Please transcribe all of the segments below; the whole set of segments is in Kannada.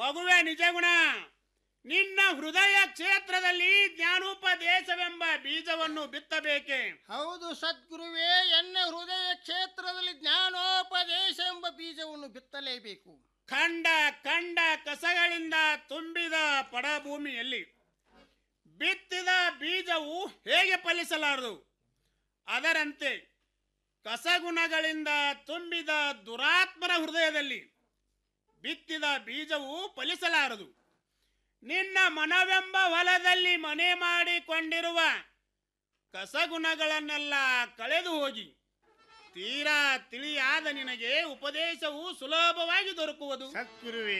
ಮಗುವೆ ನಿಜಗುಣ ನಿನ್ನ ಹೃದಯ ಕ್ಷೇತ್ರದಲ್ಲಿ ಜ್ಞಾನೋಪದೇಶವೆಂಬ ಬೀಜವನ್ನು ಬಿತ್ತಬೇಕೆ ಹೌದು ಸದ್ಗುರುವೇ ಎನ್ನ ಹೃದಯ ಕ್ಷೇತ್ರದಲ್ಲಿ ಜ್ಞಾನೋಪದೇಶ ಎಂಬ ಬೀಜವನ್ನು ಬಿತ್ತಲೇಬೇಕು ಖಂಡ ಖಂಡ ಕಸಗಳಿಂದ ತುಂಬಿದ ಪಡಭೂಮಿಯಲ್ಲಿ ಬಿತ್ತಿದ ಬೀಜವು ಹೇಗೆ ಫಲಿಸಲಾರದು ಅದರಂತೆ ಕಸಗುಣಗಳಿಂದ ತುಂಬಿದ ದುರಾತ್ಮರ ಹೃದಯದಲ್ಲಿ ಬಿತ್ತಿದ ಬೀಜವು ಫಲಿಸಲಾರದು ನಿನ್ನ ಮನವೆಂಬ ಹೊಲದಲ್ಲಿ ಮನೆ ಮಾಡಿಕೊಂಡಿರುವ ಕಸಗುಣಗಳನ್ನೆಲ್ಲ ಕಳೆದು ಹೋಗಿ ತೀರಾ ತಿಳಿಯಾದ ನಿನಗೆ ಉಪದೇಶವು ಸುಲಭವಾಗಿ ದೊರಕುವುದು ಸದ್ಗುರುವೇ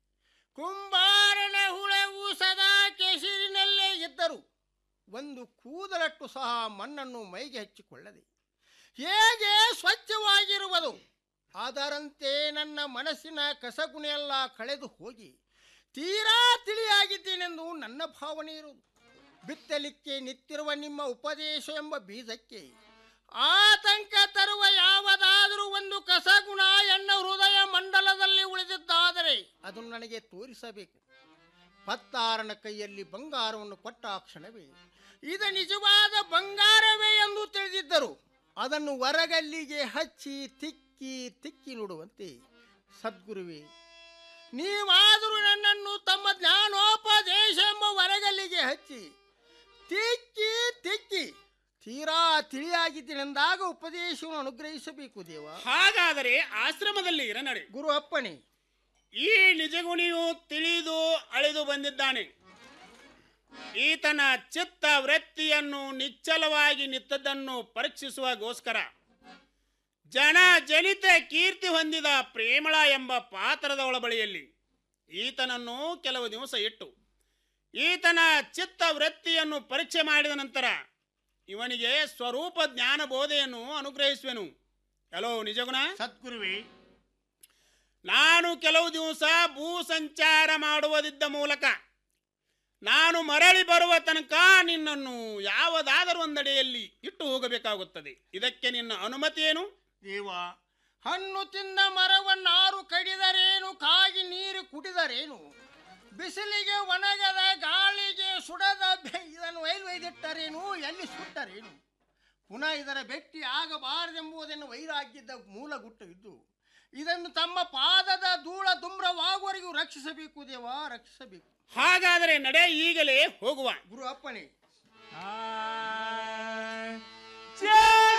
ಕುಂಬಾರನ ಹುಳವು ಸದಾ ಕೆಸರಿನಲ್ಲೇ ಇದ್ದರು ಒಂದು ಕೂದಲಟ್ಟು ಸಹ ಮಣ್ಣನ್ನು ಮೈಗೆ ಹಚ್ಚಿಕೊಳ್ಳದೆ ಹೇಗೆ ಸ್ವಚ್ಛವಾಗಿರುವುದು ಅದರಂತೆ ನನ್ನ ಮನಸ್ಸಿನ ಕಸಗುಣೆಲ್ಲ ಕಳೆದು ಹೋಗಿ ತೀರಾ ತಿಳಿಯಾಗಿದ್ದೇನೆಂದು ನನ್ನ ಭಾವನೆ ಇರುವುದು ಬಿತ್ತಲಿಕ್ಕೆ ನಿಂತಿರುವ ನಿಮ್ಮ ಉಪದೇಶ ಎಂಬ ಬೀಜಕ್ಕೆ ಆತಂಕ ತರುವ ಯಾವುದಾದರೂ ಒಂದು ಕಸಗುಣ ಎನ್ನ ಹೃದಯ ಮಂಡಲದಲ್ಲಿ ಉಳಿದಿದ್ದಾದರೆ ಅದನ್ನು ನನಗೆ ತೋರಿಸಬೇಕು ಪತ್ತಾರನ ಕೈಯಲ್ಲಿ ಬಂಗಾರವನ್ನು ಕೊಟ್ಟ ಆ ಕ್ಷಣವೇ ಇದು ನಿಜವಾದ ಬಂಗಾರವೇ ಎಂದು ತಿಳಿದಿದ್ದರು ಅದನ್ನು ಹೊರಗಲ್ಲಿಗೆ ಹಚ್ಚಿ ತಿಕ್ಕಿ ತಿಕ್ಕಿ ನೋಡುವಂತೆ ಸದ್ಗುರುವೇ ನೀವಾದರೂ ನನ್ನನ್ನು ತಮ್ಮ ಜ್ಞಾನೋಪದೇಶ ಎಂಬ ಹೊರಗಲ್ಲಿಗೆ ಹಚ್ಚಿ ತಿಕ್ಕಿ ತಿಕ್ಕಿ ತೀರಾ ತಿಳಿಯಾಗಿದ್ದೇನೆಂದಾಗ ಉಪದೇಶವನ್ನು ಅನುಗ್ರಹಿಸಬೇಕು ದೇವ ಹಾಗಾದರೆ ಆಶ್ರಮದಲ್ಲಿ ಇರ ನಡೆ ಗುರು ಅಪ್ಪಣೆ ಈ ನಿಜಗುಣಿಯು ತಿಳಿದು ಅಳೆದು ಬಂದಿದ್ದಾನೆ ಈತನ ಚಿತ್ತ ವೃತ್ತಿಯನ್ನು ನಿಚ್ಚಲವಾಗಿ ನಿತ್ತದನ್ನು ಪರೀಕ್ಷಿಸುವಗೋಸ್ಕರ ಜನ ಜನಿತ ಕೀರ್ತಿ ಹೊಂದಿದ ಪ್ರೇಮಳ ಎಂಬ ಪಾತ್ರದ ಒಳಬಳಿಯಲ್ಲಿ ಈತನನ್ನು ಕೆಲವು ದಿವಸ ಇಟ್ಟು ಈತನ ಚಿತ್ತ ವೃತ್ತಿಯನ್ನು ಪರೀಕ್ಷೆ ಮಾಡಿದ ನಂತರ ಇವನಿಗೆ ಸ್ವರೂಪ ಜ್ಞಾನ ಬೋಧೆಯನ್ನು ಅನುಗ್ರಹಿಸುವೆನು ಹಲೋ ನಿಜಗುಣ ಸದ್ಗುರುವೇ ನಾನು ಕೆಲವು ದಿವಸ ಭೂ ಸಂಚಾರ ಮಾಡುವುದಿದ್ದ ಮೂಲಕ ನಾನು ಮರಳಿ ಬರುವ ತನಕ ನಿನ್ನನ್ನು ಯಾವುದಾದರೂ ಒಂದೆಡೆಯಲ್ಲಿ ಇಟ್ಟು ಹೋಗಬೇಕಾಗುತ್ತದೆ ಇದಕ್ಕೆ ನಿನ್ನ ಅನುಮತಿ ಏನು ದೇವ ಹಣ್ಣು ತಿಂದ ಮರವನ್ನಾರು ಕಡಿದರೇನು ಕಾಗಿ ನೀರು ಕುಡಿದರೇನು ಬಿಸಿಲಿಗೆ ಒಣಗದ ಗಾಳಿಗೆ ಸುಡದ ಬೆ- ಇದನ್ನು ಒಯ್ದು ಒಯ್ದಿಟ್ಟರೇನು ಎಲ್ಲಿ ಸುಟ್ಟರೇನು ಪುನಃ ಇದರ ಭೇಟಿ ಆಗಬಾರದೆಂಬುದನ್ನು ವೈರಾಗ್ಯದ ಮೂಲ ಗುಟ್ಟವಿದ್ದು ಇದನ್ನು ತಮ್ಮ ಪಾದದ ಧೂಳ ದುಮ್ರವಾಗುವವರೆಗೂ ರಕ್ಷಿಸಬೇಕು ದೇವ ರಕ್ಷಿಸಬೇಕು ಹಾಗಾದರೆ ನಡೆ ಈಗಲೇ ಹೋಗುವ ಗುರು ಅಪ್ಪಣೆ ಜಯ